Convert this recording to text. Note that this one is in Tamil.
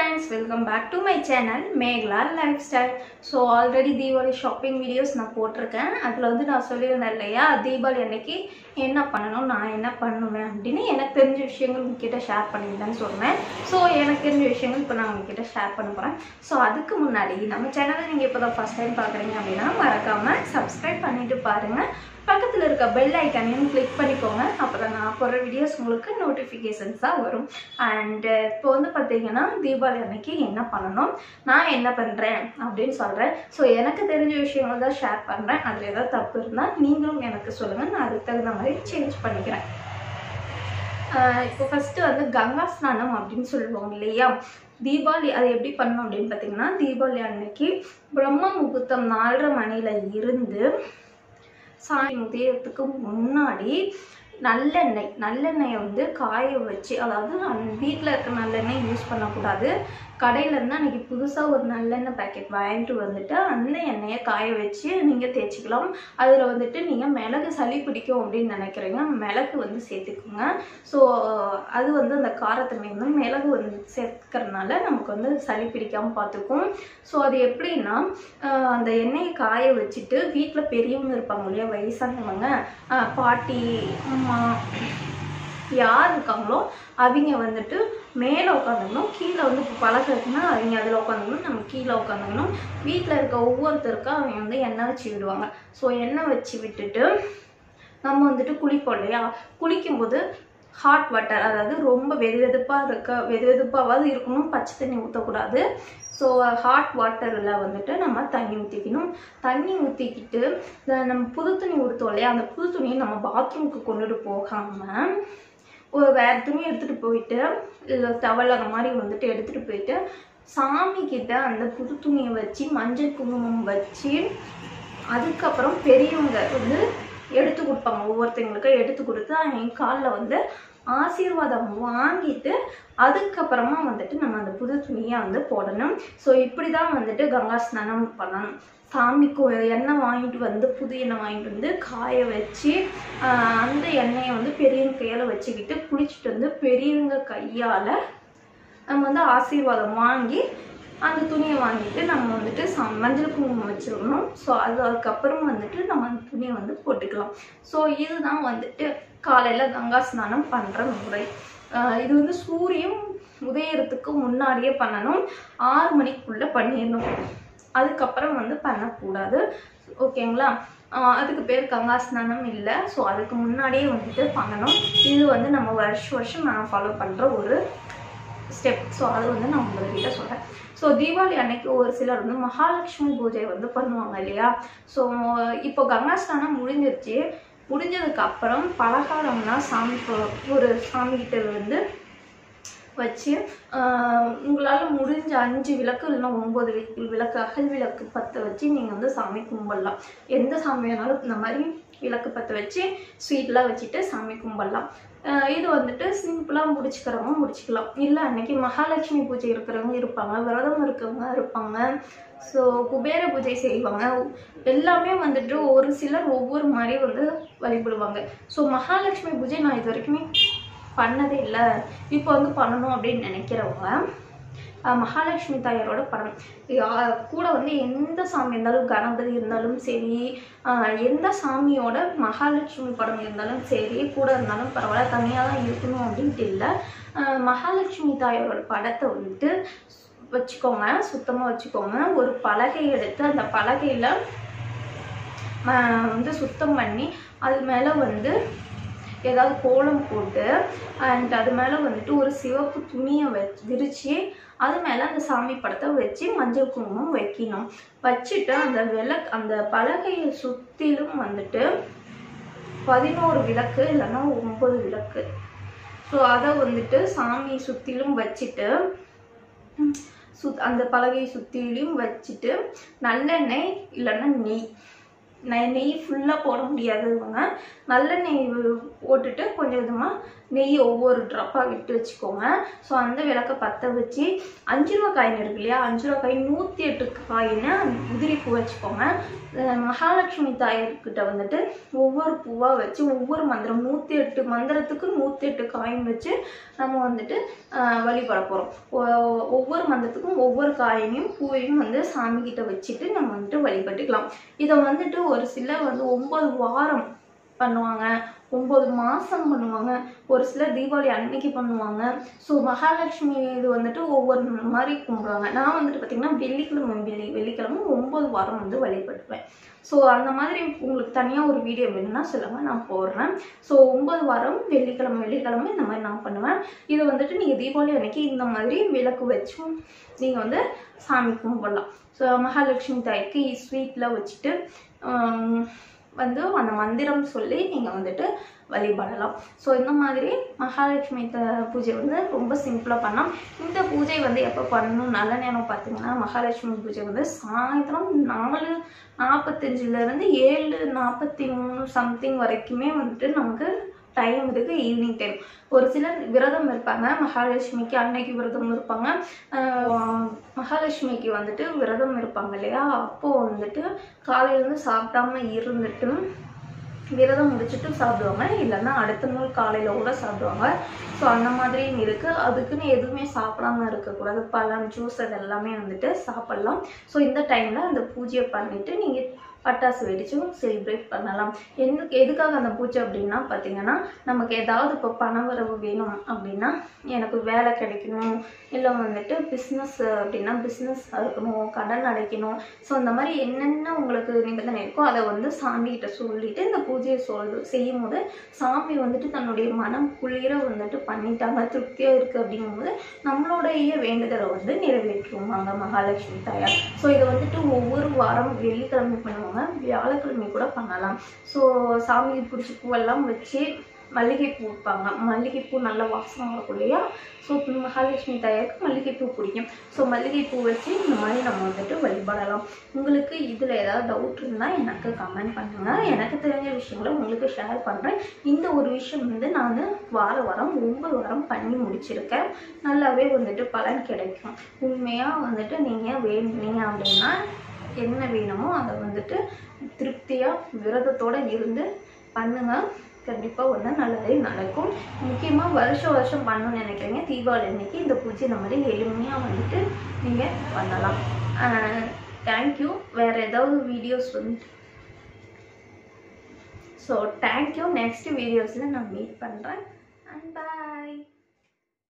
friends welcome back to my channel Megala lifestyle so already Deepavali shopping videos நான் போட்டிருக்கேன் அதில் வந்து நான் சொல்லியிருந்தேன் இல்லையா தீபாவளி அன்னைக்கு என்ன பண்ணணும் நான் என்ன பண்ணுவேன் அப்படின்னு எனக்கு தெரிஞ்ச விஷயங்கள் உங்ககிட்ட ஷேர் பண்ணியிருந்தேன்னு சொன்னேன் ஸோ எனக்கு தெரிஞ்ச விஷயங்கள் இப்போ நான் உங்ககிட்ட ஷேர் பண்ண போகிறேன் ஸோ அதுக்கு முன்னாடி நம்ம சேனலை நீங்கள் இப்போ தான் ஃபஸ்ட் டைம் பார்க்குறீங்க அப்படின்னா மறக்காமல் சப்ஸ்கிரைப் பண்ணிட்டு பாருங்கள் பக்கத்தில் இருக்க பெல் ஐக்கானையும் கிளிக் பண்ணிக்கோங்க அப்போ தான் நான் போடுற வீடியோஸ் உங்களுக்கு நோட்டிஃபிகேஷன்ஸாக வரும் அண்டு இப்போ வந்து பார்த்தீங்கன்னா தீபாவளி அன்னைக்கு என்ன பண்ணணும் நான் என்ன பண்ணுறேன் அப்படின்னு சொல்கிறேன் ஸோ எனக்கு தெரிஞ்ச விஷயங்கள் தான் ஷேர் பண்ணுறேன் அதில் ஏதாவது தப்பு இருந்தால் நீங்களும் எனக்கு சொல்லுங்கள் நான் அதுக்கு தகுந்த மாதிரி சேஞ்ச் பண்ணிக்கிறேன் ஆஹ் இப்போ ஃபஸ்ட்டு வந்து கங்கா ஸ்நானம் அப்படின்னு சொல்லுவாங்க இல்லையா தீபாவளி அது எப்படி பண்ணணும் அப்படின்னு பார்த்தீங்கன்னா தீபாவளி அன்னைக்கு பிரம்ம முகூர்த்தம் நாலரை மணியில் இருந்து சாமி உதயத்துக்கு முன்னாடி நல்லெண்ணெய் நல்லெண்ணெயை வந்து காய வச்சு அதாவது வீட்டில் இருக்க நல்லெண்ணெய் யூஸ் பண்ணக்கூடாது கடையிலேருந்து அன்றைக்கி புதுசாக ஒரு நல்லெண்ணெய் பேக்கெட் வாங்கிட்டு வந்துட்டு அந்த எண்ணெயை காய வச்சு நீங்கள் தேய்ச்சிக்கலாம் அதில் வந்துட்டு நீங்கள் மிளகு சளி பிடிக்கும் அப்படின்னு நினைக்கிறீங்க மிளகு வந்து சேர்த்துக்குங்க ஸோ அது வந்து அந்த காரத்தன்மை வந்து மிளகு வந்து சேர்க்கறதுனால நமக்கு வந்து சளி பிடிக்காமல் பார்த்துக்கும் ஸோ அது எப்படின்னா ஆஹ் அந்த எண்ணெயை காய வச்சுட்டு வீட்டில் பெரியவங்க இருப்பாங்க இல்லையா வயசானவங்க ஆஹ் பாட்டி அம்மா யார் இருக்காங்களோ அவங்க வந்துட்டு மேலே உட்காந்துக்கணும் கீழே வந்து இப்போ பழக்கம் இருக்குன்னா அவங்க அதில் உட்காந்துக்கணும் நம்ம கீழே உட்காந்துக்கணும் வீட்டில் இருக்க ஒவ்வொருத்தருக்கும் அவங்க வந்து எண்ணெய் வச்சு விடுவாங்க ஸோ எண்ணெய் வச்சு விட்டுட்டு நம்ம வந்துட்டு குளிப்போம் இல்லையா குளிக்கும்போது ஹாட் வாட்டர் அதாவது ரொம்ப வெது வெதுப்பாக இருக்க வெது வெதுப்பாவது இருக்கணும் பச்சை தண்ணி ஊற்றக்கூடாது ஸோ ஹாட் வாட்டரில் வந்துட்டு நம்ம தண்ணி ஊற்றிக்கணும் தண்ணி ஊற்றிக்கிட்டு நம்ம புது துணி ஊற்றுவோம் இல்லையா அந்த புது துணியை நம்ம பாத்ரூமுக்கு கொண்டுட்டு போகாமல் ஒரு வேறு துணி எடுத்துகிட்டு போயிட்டு இல்லை டவல் அந்த மாதிரி வந்துட்டு எடுத்துகிட்டு போயிட்டு சாமி கிட்ட அந்த புது துணியை வச்சு மஞ்சள் குங்குமம் வச்சு அதுக்கப்புறம் பெரியவங்க வந்து எடுத்து கொடுப்பாங்க ஒவ்வொருத்தவங்களுக்கும் எடுத்து கொடுத்து அவங்க காலில் வந்து ஆசீர்வாதம் வாங்கிட்டு அதுக்கப்புறமா வந்துட்டு நம்ம அந்த புது துணியை வந்து போடணும் ஸோ இப்படி தான் வந்துட்டு கங்கா ஸ்நானம் பண்ணணும் சாமிக்கு எண்ணெய் வாங்கிட்டு வந்து புது எண்ணெய் வாங்கிட்டு வந்து காய வச்சு ஆஹ் அந்த எண்ணெயை வந்து பெரியவங்க கையால் வச்சுக்கிட்டு குளிச்சுட்டு வந்து பெரியவங்க கையால் நம்ம வந்து ஆசீர்வாதம் வாங்கி அந்த துணியை வாங்கிட்டு நம்ம வந்துட்டு சா மஞ்சள் குங்குமம் வச்சிடணும் ஸோ அது அதுக்கப்புறம் வந்துட்டு நம்ம அந்த துணியை வந்து போட்டுக்கலாம் ஸோ இதுதான் வந்துட்டு காலையில் கங்கா ஸ்நானம் பண்ணுற முறை ஆஹ் இது வந்து சூரியன் உதயறதுக்கு முன்னாடியே பண்ணணும் ஆறு மணிக்குள்ளே பண்ணிடணும் அதுக்கப்புறம் வந்து பண்ணக்கூடாது ஓகேங்களா ஆஹ் அதுக்கு பேர் கங்கா ஸ்நானம் இல்லை ஸோ அதுக்கு முன்னாடியே வந்துட்டு பண்ணணும் இது வந்து நம்ம வருஷ வருஷம் நான் ஃபாலோ பண்ணுற ஒரு ஸ்டெப் ஸோ அது வந்து நான் உங்கள்கிட்ட சொல்கிறேன் ஸோ தீபாவளி அன்னைக்கு ஒரு சிலர் வந்து மகாலட்சுமி பூஜை வந்து பண்ணுவாங்க இல்லையா ஸோ இப்போ கங்கா ஸ்நானம் முடிஞ்சிருச்சு முடிஞ்சதுக்கு அப்புறம் பலகாரம்னா சாமி இப்போ ஒரு சாமிகிட்ட வந்து வச்சு உங்களால் முடிஞ்ச அஞ்சு விளக்கு இல்லைன்னா ஒம்பது வி- விளக்கு அகல் விளக்கு பற்ற வச்சு நீங்கள் வந்து சாமி கும்பிடலாம் எந்த சாமி வேணாலும் இந்த மாதிரி விளக்கு பற்ற வச்சு ஸ்வீட்லாம் வச்சுட்டு சாமி கும்பிடலாம் ஆஹ் இது வந்துட்டு சிம்பிளாக முடிச்சுக்கிறவங்க முடிச்சுக்கலாம் இல்லை அன்னைக்கு மகாலட்சுமி பூஜை இருக்கிறவங்க இருப்பாங்க விரதம் இருக்கவங்க இருப்பாங்க ஸோ குபேர பூஜை செய்வாங்க எல்லாமே வந்துட்டு ஒரு சிலர் ஒவ்வொரு மாதிரி வந்து வழிபடுவாங்க ஸோ மகாலட்சுமி பூஜை நான் இது வரைக்குமே பண்ணதே இல்லை இப்போ வந்து பண்ணணும் அப்படின்னு நினைக்கிறவங்க ஆஹ் மகாலட்சுமி தாயாரோட படம் யா- கூட வந்து எந்த சாமி இருந்தாலும் கணபதி இருந்தாலும் சரி ஆஹ் எந்த சாமியோட மகாலட்சுமி படம் இருந்தாலும் சரி கூட இருந்தாலும் பரவாயில்ல தனியாக தான் இருக்கணும் அப்படின்ட்டு இல்லை ஆஹ் மகாலட்சுமி தாயாரோட படத்தை வந்துட்டு வச்சுக்கோங்க சுத்தமாக வச்சுக்கோங்க ஒரு பலகை எடுத்து அந்த பலகையில் வந்து சுத்தம் பண்ணி அது மேலே வந்து ஏதாவது கோலம் போட்டு அண்ட் அது மேலே வந்துட்டு ஒரு சிவப்பு துணியை வச்சு விரித்து அது மேலே அந்த சாமி படத்தை வச்சு மஞ்சள் குங்குமம் வைக்கணும் வச்சுட்டு அந்த விளக்கு அந்த பலகையை சுற்றிலும் வந்துட்டு பதினோரு விளக்கு இல்லைன்னா ஒம்பது விளக்கு ஸோ அதை வந்துட்டு சாமி சுற்றிலும் வச்சுட்டு ம், சுத் அந்த பலகையை சுற்றிலும் வச்சுட்டு நல்லெண்ணெய் இல்லைன்னா நெய் நெய் நெய் ஃபுல்லாக போட முடியாதவங்க நல்லெண்ணெய் போட்டுட்டு கொஞ்சம் கொஞ்சமாக நெய் ஒவ்வொரு ட்ராப்பாக விட்டு வச்சுக்கோங்க ஸோ அந்த விளக்கை பற்ற வச்சு அஞ்சு ரூபா காயின் இருக்கு இல்லையா அஞ்சு ரூபா காயின் நூற்றி எட்டு காயின்னு உதிரி பூ வச்சுக்கோங்க அஹ் மகாலட்சுமி தாயர்கிட்ட வந்துட்டு ஒவ்வொரு பூவாக வச்சு ஒவ்வொரு மந்திரம் நூற்றி எட்டு மந்திரத்துக்கு நூற்றி எட்டு காயின் வச்சு நம்ம வந்துட்டு ஆஹ் வழிபட போகிறோம் ஒவ்வொரு மந்திரத்துக்கும் ஒவ்வொரு காயினையும் பூவையும் வந்து சாமி கிட்ட வச்சுட்டு நம்ம வந்துட்டு வழிபட்டுக்கலாம் இதை வந்துட்டு ஒரு சிலர் வந்து ஒன்பது வாரம் பண்ணுவாங்க ஒம்பது மாதம் பண்ணுவாங்க ஒரு சிலர் தீபாவளி அன்னைக்கு பண்ணுவாங்க ஸோ மகாலட்சுமி இது வந்துட்டு ஒவ்வொரு மாதிரி கும்பிடுவாங்க நான் வந்துட்டு பார்த்திங்கன்னா வெள்ளிக்கிழமை வெள்ளி வெள்ளிக்கிழமை ஒம்பது வாரம் வந்து வழிபட்டுப்பேன் ஸோ அந்த மாதிரி உங்களுக்கு தனியாக ஒரு வீடியோ வேணும்னா சொல்லுங்கள் நான் போடுறேன் ஸோ ஒம்பது வாரம் வெள்ளிக்கிழமை வெள்ளிக்கிழமை இந்த மாதிரி நான் பண்ணுவேன் இதை வந்துட்டு நீங்கள் தீபாவளி அன்னைக்கு இந்த மாதிரி விளக்கு வச்சும் நீங்கள் வந்து சாமி கும்பிடலாம் ஸோ மகாலட்சுமி தாய்க்கு ஸ்வீட்லாம் வச்சுட்டு ஆம், வந்து அந்த மந்திரம் சொல்லி நீங்கள் வந்துட்டு வழிபடலாம் ஸோ இந்த மாதிரி மகாலட்சுமி த பூஜை வந்து ரொம்ப சிம்பிளாக பண்ணலாம் இந்த பூஜை வந்து எப்போ பண்ணணும் நல்ல நேரம் பார்த்தீங்கன்னா மகாலட்சுமி பூஜை வந்து சாயந்தரம் நாலு நாற்பத்தஞ்சிலேருந்து ஏழு நாற்பத்தி மூணு சம்திங் வரைக்குமே வந்துட்டு நமக்கு டைம் இருக்கு ஈவினிங் டைம் ஒரு சிலர் விரதம் இருப்பாங்க மகாலட்சுமிக்கு அன்னைக்கு விரதம் இருப்பாங்க ஆஹ் மகாலட்சுமிக்கு வந்துட்டு விரதம் இருப்பாங்க இல்லையா அப்போது வந்துட்டு காலையிலேருந்து சாப்பிடாம இருந்துட்டு விரதம் முடிச்சுட்டு சாப்பிடுவாங்க இல்லைன்னா அடுத்த நாள் காலையில் கூட சாப்பிடுவாங்க ஸோ அந்த மாதிரியும் இருக்குது அதுக்குன்னு எதுவுமே சாப்பிடாம இருக்கக்கூடாது பழம் ஜூஸ் அது எல்லாமே வந்துட்டு சாப்பிட்லாம் ஸோ இந்த டைமில் அந்த பூஜையை பண்ணிவிட்டு நீங்கள் பட்டாசு வெடிச்சும் செலிப்ரேட் பண்ணலாம் எதுக்கு எதுக்காக அந்த பூஜை அப்படின்னா பார்த்தீங்கன்னா நமக்கு ஏதாவது இப்போ பணவரவு வேணும் அப்படின்னா எனக்கு வேலை கிடைக்கணும் இல்லை வந்துட்டு பிஸ்னஸ் அப்படின்னா பிஸ்னஸ் இருக்கணும் கடன் அடைக்கணும் ஸோ அந்த மாதிரி என்னென்ன உங்களுக்கு நிபந்தனை இருக்கோ அதை வந்து சாமி கிட்ட சொல்லிட்டு இந்த பூஜையை சொல் செய்யும் போது சாமி வந்துட்டு தன்னுடைய மனம் குளிர வந்துட்டு பண்ணிட்டாங்க திருப்தியாக இருக்குது அப்படிங்கும்போது நம்மளுடைய வேண்டுதலை வந்து நிறைவேற்றுவாங்க மகாலட்சுமி தாயார் ஸோ இதை வந்துட்டு ஒவ்வொரு வாரம் வெள்ளிக்கிழமை பண்ணுவாங்க வியாழக்கிழமை கூட பண்ணலாம் ஸோ சாமிக்கு பிடிச்ச பூவெல்லாம் வச்சு மல்லிகைப்பூ வைப்பாங்க மல்லிகைப்பூ நல்ல வாசனை இருக்கும் இல்லையா ஸோ மகாலட்சுமி தாயாருக்கு மல்லிகைப்பூ பிடிக்கும் ஸோ மல்லிகைப்பூ வச்சு இந்த மாதிரி நம்ம வந்துட்டு வழிபடலாம் உங்களுக்கு இதில் ஏதாவது டவுட் இருந்தால் எனக்கு கமெண்ட் பண்ணுங்கள் எனக்கு தெரிஞ்ச விஷயங்களை உங்களுக்கு ஷேர் பண்ணுறேன் இந்த ஒரு விஷயம் வந்து நான் வார வாரம் ஒன்பது வாரம் பண்ணி முடிச்சிருக்கேன் நல்லாவே வந்துட்டு பலன் கிடைக்கும் உண்மையாக வந்துட்டு நீங்கள் வேணுனீங்க அப்படின்னா என்ன வேணுமோ அதை வந்துட்டு திருப்தியாக விரதத்தோடு இருந்து பண்ணுங்கள் கண்டிப்பாக ஒன்று நல்லதே நடக்கும் முக்கியமாக வருஷம் வருஷம் பண்ணணும்னு நினைக்கிறீங்க தீபாவளி அன்னைக்கு இந்த பூஜை இந்த மாதிரி எளிமையாக வந்துட்டு நீங்கள் பண்ணலாம் தேங்க்யூ வேறு ஏதாவது வீடியோஸ் வந்து ஸோ தேங்க்யூ நெக்ஸ்ட் வீடியோஸில் நான் மீட் பண்ணுறேன் அண்ட் பாய்